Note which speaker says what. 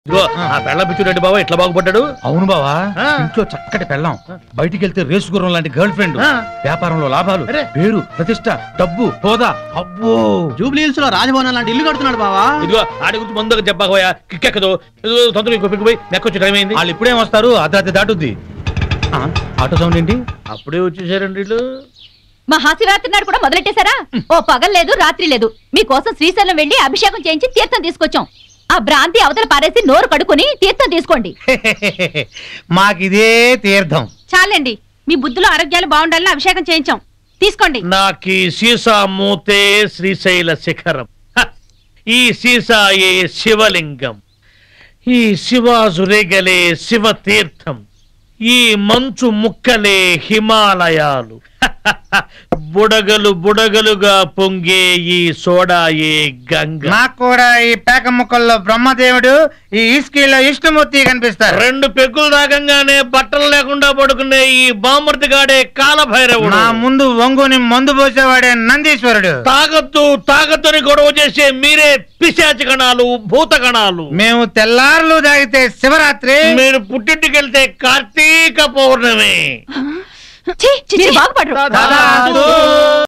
Speaker 1: ఇదిగో ఆ పెళ్ళ పిచ్చుడండి బాబా ఇట్లా బాగుపడ్డాడు
Speaker 2: అవును బావా
Speaker 1: ఆ.
Speaker 2: ఇంట్లో చక్కటి పెళ్ళాం బయటికి వెళ్తే రేసు గుర్రం లాంటి గర్ల్ ఫ్రెండ్
Speaker 1: ఆ.
Speaker 2: వ్యాపారంలో లాభాలు
Speaker 1: అరే.
Speaker 2: పేరు ప్రతిష్ట డబ్బు హోదా అబ్బో
Speaker 3: జూబ్లీ హిల్స్ లో రాజభవన్ లాంటి ఇల్లు కడుతున్నాడు బావా
Speaker 1: ఇదిగో ఆడి గురించి ముందుగా చెప్పకపోయా కిక్కెక్కదు ఇదిగో తొందరగా ఇంకో పిక్కు పోయి నెక్కొచ్చి టైం అయింది
Speaker 2: వాళ్ళు ఇప్పుడేం వస్తారు అర్ధరాత్రి దాటుద్ది ఆ, ఆటో సౌండ్ ఏంటి
Speaker 1: అప్పుడే వచ్చేసారండి వీళ్ళు
Speaker 4: మహాశివరాత్రి నాడు కూడా మొదలెట్టేశారా ఓ పగలు లేదు రాత్రి లేదు మీకోసం శ్రీశైలం వెళ్లి అభిషేకం చేయించి తీర్థం తీసుకొచ్చాం ఆ భ్రాంతి అవతల పారేసి నోరు కడుకుని తీర్థం తీసుకోండి
Speaker 2: మాకిదే తీర్థం
Speaker 5: చాలండి మీ బుద్ధులు ఆరోగ్యాలు బాగుండాలని అభిషేకం చేయించాం తీసుకోండి
Speaker 1: నాకి సీసా మూతే శ్రీశైల శిఖరం హ! ఈ సీసాయే శివలింగం ఈ శివాజురేగలే శివ తీర్థం ఈ మంచు ముక్కలే హిమాలయాలు హ! హ! హ! బుడగలు బుడగలుగా పొంగే ఈ సోడాయే గంగ
Speaker 6: నాకు కూడా ఈ పేక ముక్కల్లో బ్రహ్మదేవుడు ఈ ఇస్కీలో విష్ణుమూర్తి కనిపిస్తారు
Speaker 1: రెండు పెగ్గులు తాగంగానే బట్టలు లేకుండా పడుకునే ఈ బామర్తిగాడే కాలభైరవుడు
Speaker 6: నా ముందు వంగుని మందు పోసేవాడే నందీశ్వరుడు
Speaker 1: తాగొద్దు తాగొద్దని గొడవ చేసే మీరే పిశాచి గణాలు భూత గణాలు
Speaker 6: మేము తెల్లారులు తాగితే శివరాత్రి
Speaker 1: మీరు పుట్టింటికెళ్తే కార్తీక పౌర్ణమి
Speaker 4: ఛీ, ఛీ, ఛీ, బాగుపడరు
Speaker 6: దాదాపు